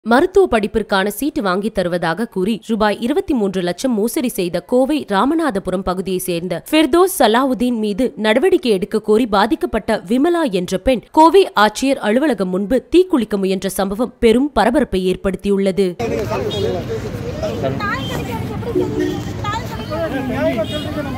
மருத்துவ படிப்பிற்கான சீட்டு வாங்கித் தருவதாக கூறி ரூபாய் இருபத்தி மூன்று லட்சம் மோசடி செய்த கோவை ராமநாதபுரம் பகுதியைச் சேர்ந்த ஃபிர்தோஸ் சலாவுதீன் மீது நடவடிக்கை எடுக்க கோரி பாதிக்கப்பட்ட விமலா என்ற பெண் கோவை ஆட்சியர் அலுவலகம் முன்பு தீக்குளிக்க முயன்ற சம்பவம் பெரும் பரபரப்பை ஏற்படுத்தியுள்ளது தாய் கிடைக்காது எப்படி தெரியும்? தாய் கிடைக்காது.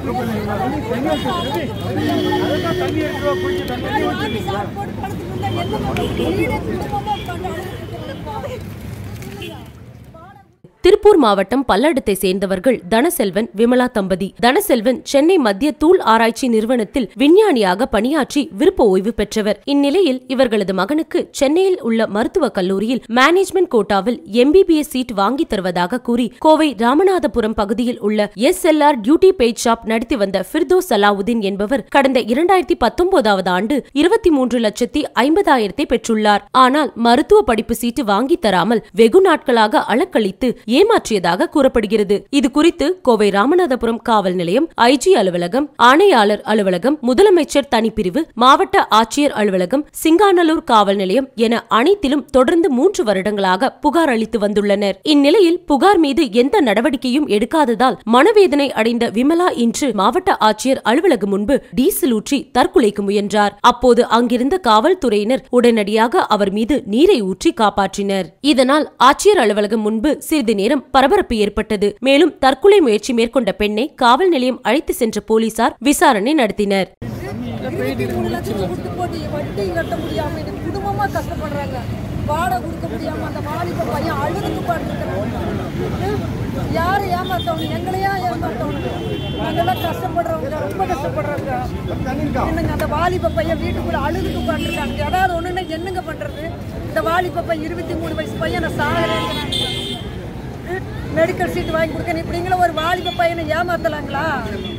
வாங்கி சாப்பிட்டு படுத்துட்டு இருந்தா என்ன பண்றது? வீடே குடும்பமா உட்கார்ந்து அழுதுட்டு இருப்போம். திருப்பூர் மாவட்டம் பல்லடத்தை சேர்ந்தவர்கள் தனசெல்வன் விமலா தம்பதி தனசெல்வன் சென்னை மத்திய தூள் ஆராய்ச்சி நிறுவனத்தில் விஞ்ஞானியாக பணியாற்றி விருப்ப ஓய்வு பெற்றவர் இந்நிலையில் இவர்களது மகனுக்கு சென்னையில் உள்ள மருத்துவக் கல்லூரியில் மேனேஜ்மெண்ட் கோட்டாவில் எம்பிபிஎஸ் சீட் வாங்கித் தருவதாக கூறி கோவை ராமநாதபுரம் பகுதியில் உள்ள S L R duty paid shop நடத்தி வந்த ஃபிர்தோஸ் சலாவுதீன் என்பவர் கடந்த இரண்டாயிரத்தி பத்தொன்பதாவது ஆண்டு இருபத்தி மூன்று லட்சத்தி ஐம்பதாயிரத்தை பெற்றுள்ளார் ஆனால் மருத்துவ படிப்பு சீட்டு வாங்கித் தராமல் வெகு நாட்களாக அலக்களித்து ஏமாற்றியதாக கூறப்படுகிறது இது குறித்து கோவை ராமநாதபுரம் காவல் நிலையம் ஐஜி அலுவலகம் ஆணையாளர் அலுவலகம் முதலமைச்சர் தனிப்பிரிவு மாவட்ட ஆட்சியர் அலுவலகம் சிங்காநல்லூர் காவல் நிலையம் என அனைத்திலும் தொடர்ந்து மூன்று வருடங்களாக புகார் அளித்து வந்துள்ளனர் இந்நிலையில் புகார் மீது எந்த நடவடிக்கையும் எடுக்காததால் மனவேதனை அடைந்த விமலா இன்று மாவட்ட ஆட்சியர் அலுவலகம் முன்பு டீசல் ஊற்றி தற்கொலைக்கு முயன்றார் அப்போது அங்கிருந்த காவல்துறையினர் உடனடியாக அவர் மீது நீரை ஊற்றி காப்பாற்றினர் இதனால் ஆட்சியர் அலுவலகம் முன்பு சிறிது நேரம் பரபரப்பு ஏற்பட்டது மேலும் தற்கொலை முயற்சி மேற்கொண்ட பெண்ணை காவல் நிலையம் அழைத்து சென்ற போலீசார் விசாரணை நடத்தினர் இருபத்தி மூணு லட்சம் கொடுத்து போட்டு வட்டி கட்ட முடியாம இன்னைக்கு குடும்பமா கஷ்டப்படுறாங்க வாடகை கொடுக்க முடியாம அந்த வாலிப பையன் அழுதுக்கு பாட்டுருக்கிறாங்க யாரை ஏமாத்தவங்க எங்களையா ஏமாத்தவங்க நாங்கெல்லாம் கஷ்டப்படுறவங்க ரொம்ப கஷ்டப்படுறாங்க என்னங்க அந்த வாலிப பையன் வீட்டுக்குள்ள அழுதுக்கு பாட்டுருக்காங்க ஏதாவது ஒண்ணுன்னா என்னங்க பண்றது இந்த வாலிப பையன் இருபத்தி மூணு வயசு பையன் நான் சாகிறேன் மெடிக்கல் சீட் வாங்கி கொடுக்க இப்படிங்கிற ஒரு வாலிப பையனை ஏமாத்தலாங்களா